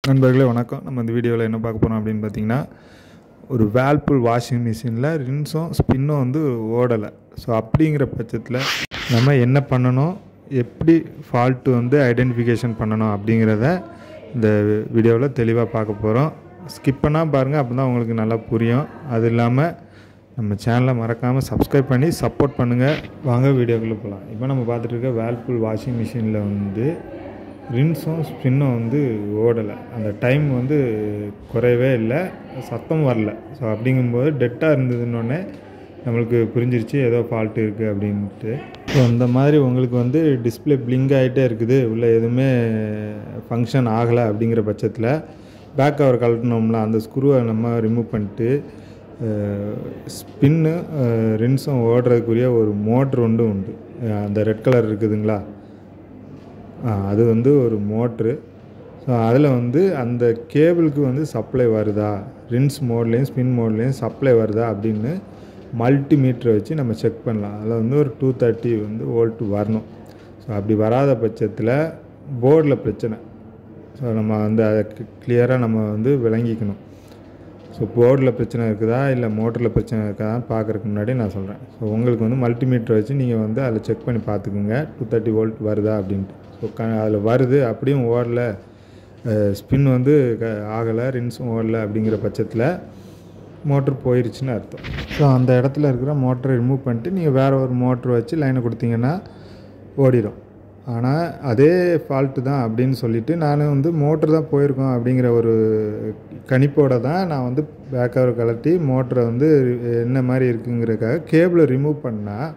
நண்பர்களே வணக்கம் நம்ம இந்த வீடியோவில் என்ன பார்க்க போகிறோம் அப்படின்னு பார்த்தீங்கன்னா ஒரு வேல்பூல் வாஷிங் மிஷினில் ரின்ஸும் ஸ்பின்னும் வந்து ஓடலை ஸோ அப்படிங்கிற பட்சத்தில் நம்ம என்ன பண்ணணும் எப்படி ஃபால்ட்டு வந்து ஐடென்டிஃபிகேஷன் பண்ணணும் அப்படிங்கிறத இந்த வீடியோவில் தெளிவாக பார்க்க போகிறோம் ஸ்கிப் பண்ணால் பாருங்கள் அப்போ தான் உங்களுக்கு நல்லா புரியும் அது இல்லாமல் நம்ம சேனலை மறக்காமல் சப்ஸ்கிரைப் பண்ணி சப்போர்ட் பண்ணுங்கள் வாங்க வீடியோக்குள்ளே போகலாம் இப்போ நம்ம பார்த்துட்டு இருக்க வேல்பூல் வாஷிங் மிஷினில் வந்து ரின்ஸும் ஸ்பின்னும் வந்து ஓடலை அந்த டைம் வந்து குறையவே இல்லை சத்தம் வரல ஸோ அப்படிங்கும்போது டெட்டாக இருந்ததுன்னொடனே நம்மளுக்கு புரிஞ்சிருச்சு ஏதோ ஃபால்ட் இருக்குது அப்படின்ட்டு ஸோ அந்த மாதிரி உங்களுக்கு வந்து டிஸ்பிளே பிளிங்க் ஆகிட்டே இருக்குது உள்ள எதுவுமே ஃபங்க்ஷன் ஆகலை அப்படிங்கிற பட்சத்தில் பேக் கவர் கழட்டினோம்ல அந்த ஸ்க்ரூவை நம்ம ரிமூவ் பண்ணிட்டு ஸ்பின்னு ரின்ஸும் ஓடுறதுக்குரிய ஒரு மோட்ரு ஒன்று உண்டு அஹ் அந்த ரெட் கலர் இருக்குதுங்களா ஆ, அது வந்து ஒரு மோட்ரு ஸோ அதில் வந்து அந்த கேபிளுக்கு வந்து சப்ளை வருதா ரின்ஸ் மோட்லேயும் ஸ்பின் மோட்லேயும் சப்ளை வருதா அப்படின்னு மல்டி மீட்டரை வச்சு நம்ம செக் பண்ணலாம் அதில் வந்து ஒரு டூ தேர்ட்டி வந்து வோல்ட் வரணும் ஸோ அப்படி வராத பட்சத்தில் போர்டில் பிரச்சனை ஸோ நம்ம வந்து அதை கிளியராக நம்ம வந்து விளங்கிக்கணும் ஸோ போர்டில் பிரச்சனை இருக்குதா இல்லை மோட்டரில் பிரச்சனை இருக்குதா பார்க்குறதுக்கு முன்னாடி நான் சொல்கிறேன் ஸோ உங்களுக்கு வந்து மல்டிமீட்டர் வச்சு நீங்கள் வந்து அதில் செக் பண்ணி பார்த்துக்குங்க டூ தேர்ட்டி வோல்ட் வருதா அப்படின்ட்டு ஸோ க அதில் வருது அப்படியும் ஓடல ஸ்பின் வந்து க ஆகலை ரின்ஸும் ஓடல அப்படிங்கிற பட்சத்தில் மோட்ரு போயிருச்சுன்னு அர்த்தம் ஸோ அந்த இடத்துல இருக்கிற மோட்டரை ரிமூவ் பண்ணிட்டு நீங்கள் வேறு ஒரு மோட்ரு வச்சு லைனை கொடுத்தீங்கன்னா ஓடிடும் ஆனால் அதே ஃபால்ட்டு தான் அப்படின்னு சொல்லிட்டு நான் வந்து மோட்ரு தான் போயிருக்கோம் அப்படிங்கிற ஒரு கணிப்போட தான் நான் வந்து பேக் கவர் கலட்டி மோட்டரை வந்து என்ன மாதிரி இருக்குங்கிறதுக்காக கேபிளை ரிமூவ் பண்ணால்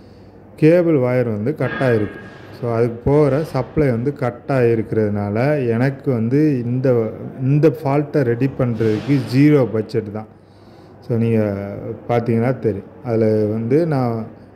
கேபிள் வயர் வந்து கட் ஆகிருக்கு ஸோ அதுக்கு போகிற சப்ளை வந்து கட் ஆகிருக்கிறதுனால எனக்கு வந்து இந்த இந்த ஃபால்ட்டை ரெடி பண்ணுறதுக்கு ஜீரோ பட்ஜெட் தான் ஸோ நீங்கள் பார்த்தீங்கன்னா தெரியும் அதில் வந்து நான்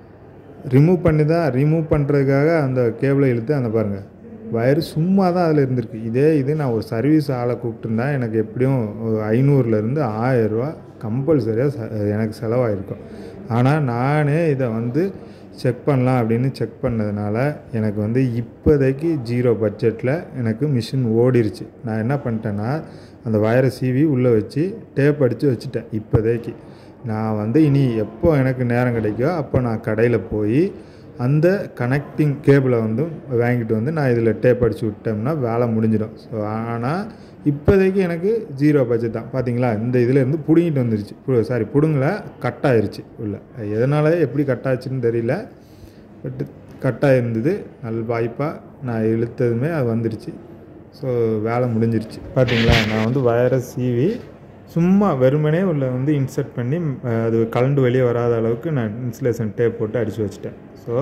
ரிமூவ் பண்ணி தான் ரிமூவ் பண்ணுறதுக்காக அந்த கேபிளை இழுத்து அந்த பாருங்கள் வயர் சும்மா தான் அதில் இருந்திருக்கு இதே இது நான் ஒரு சர்வீஸ் ஆளை கூப்பிட்டுருந்தா எனக்கு எப்படியும் ஒரு ஐநூறுலேருந்து ஆயரூவா கம்பல்சரியாக ச எனக்கு செலவாயிருக்கும் ஆனால் நானே இதை வந்து செக் பண்ணலாம் அப்படின்னு செக் பண்ணதுனால எனக்கு வந்து இப்போதைக்கு ஜீரோ பட்ஜெட்டில் எனக்கு மிஷின் ஓடிருச்சு நான் என்ன பண்ணிட்டேன்னா அந்த வயரை சீவி உள்ளே வச்சு டேப் அடித்து வச்சுட்டேன் இப்போதைக்கு நான் வந்து இனி எப்போ எனக்கு நேரம் கிடைக்கோ அப்போ நான் கடையில் போய் அந்த கனெக்டிங் கேபிளை வந்து வாங்கிட்டு வந்து நான் இதில் டேப் அடித்து விட்டோம்னா வேலை முடிஞ்சிடும் ஸோ ஆனால் இப்போதைக்கு எனக்கு ஜீரோ பட்ஜெட் தான் பார்த்தீங்களா இந்த இதில் இருந்து பிடுங்கிட்டு வந்துருச்சு சாரி பிடுங்கல கட் ஆயிருச்சு உள்ள எதனால் எப்படி கட் ஆச்சுன்னு தெரியல பட் கட் ஆயிருந்தது நல்ல வாய்ப்பாக நான் இழுத்ததுமே அது வந்துருச்சு ஸோ வேலை முடிஞ்சிருச்சு பார்த்தீங்களா நான் வந்து வயரை சீவி சும்மா வெறுமனே உள்ள வந்து இன்சர்ட் பண்ணி அஹ், அது கலண்டு வெளியே வராத அளவுக்கு நான் இன்சுலேஷன் டேப் போட்டு அடித்து வச்சிட்டேன் ஸோ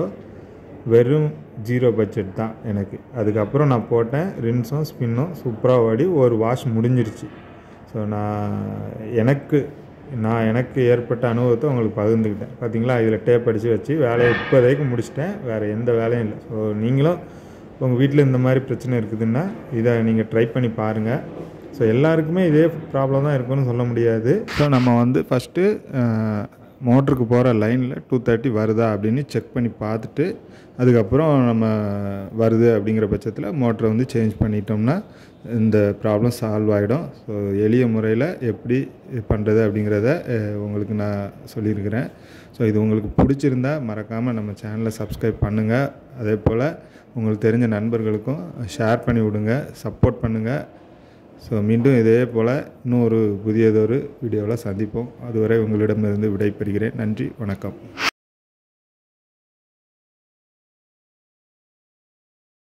வெறும் ஜீரோ பட்ஜெட் தான் எனக்கு அதுக்கப்புறம் நான் போட்டேன் ரின்ஸும் ஸ்பின்னும் சூப்பராக ஓடி ஒரு வாஷ் முடிஞ்சிருச்சு ஸோ நான் எனக்கு நான் எனக்கு ஏற்பட்ட அனுபவத்தை உங்களுக்கு பகிர்ந்துக்கிட்டேன் பார்த்தீங்களா இதில் டேப் அடித்து வச்சு வேலையை இப்போதைக்கு முடிச்சிட்டேன் வேறு எந்த வேலையும் இல்லை ஸோ நீங்களும் உங்கள் வீட்டில் இந்த மாதிரி பிரச்சனை இருக்குதுன்னா இதை நீங்கள் ட்ரை பண்ணி பாருங்கள் ஸோ எல்லாருக்குமே இதே ப்ராப்ளம் தான் இருக்குன்னு சொல்ல முடியாது ஸோ நம்ம வந்து ஃபஸ்ட்டு மோட்டருக்கு போகிற லைனில் டூ தேர்ட்டி வருதா அப்படின்னு செக் பண்ணி பார்த்துட்டு அதுக்கப்புறம் நம்ம வருது அப்படிங்கிற பட்சத்தில் மோட்டரை வந்து சேஞ்ச் பண்ணிட்டோம்னா இந்த ப்ராப்ளம் சால்வ் ஆகிடும் ஸோ எளிய முறையில் எப்படி பண்ணுறது அப்படிங்கிறத அஹ், உங்களுக்கு நான் சொல்லியிருக்கிறேன் ஸோ இது உங்களுக்கு பிடிச்சிருந்தா மறக்காமல் நம்ம சேனலை சப்ஸ்கிரைப் பண்ணுங்கள் அதே போல் உங்களுக்கு தெரிஞ்ச நண்பர்களுக்கும் ஷேர் பண்ணி விடுங்க சப்போர்ட் பண்ணுங்கள் ஸோ மீண்டும் இதே போல் இன்னும் ஒரு புதியதொரு வீடியோவில் சந்திப்போம் அதுவரை உங்களிடமிருந்து விடைபெறுகிறேன் நன்றி வணக்கம்